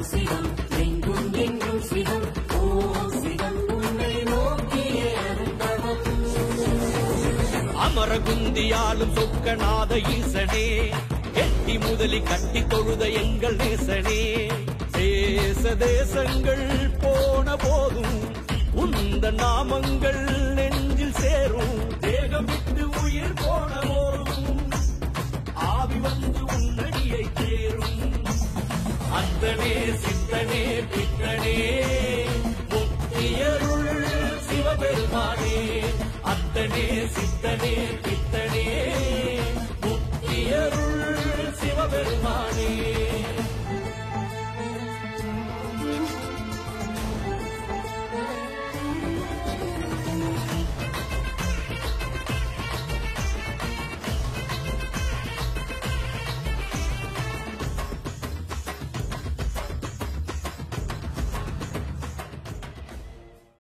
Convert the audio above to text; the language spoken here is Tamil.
சிவம் எங்கும் எங்கும் சிவம் ஓம் சிவம் உன்னை நோக்கியே அருந்தவம் அமரகுந்தியாலும் சொக்கநாத ஈசனே எட்டி முதலி கட்டி தொழுத எங்கள் நேசனே தேச தேசங்கள் போன போதும் உந்த நாமங்கள் நெஞ்சில் சேரும் தேகம் விட்டு உயிர் போன போதும் ஆவி வந்து உன்னடியை சேரும் அந்தனே சித்தனே பித்தனே முக்தியருள் சிவபெருமானே அத்தனே சித்தனே பித்தனே முக்தியருள் சிவபெருமானே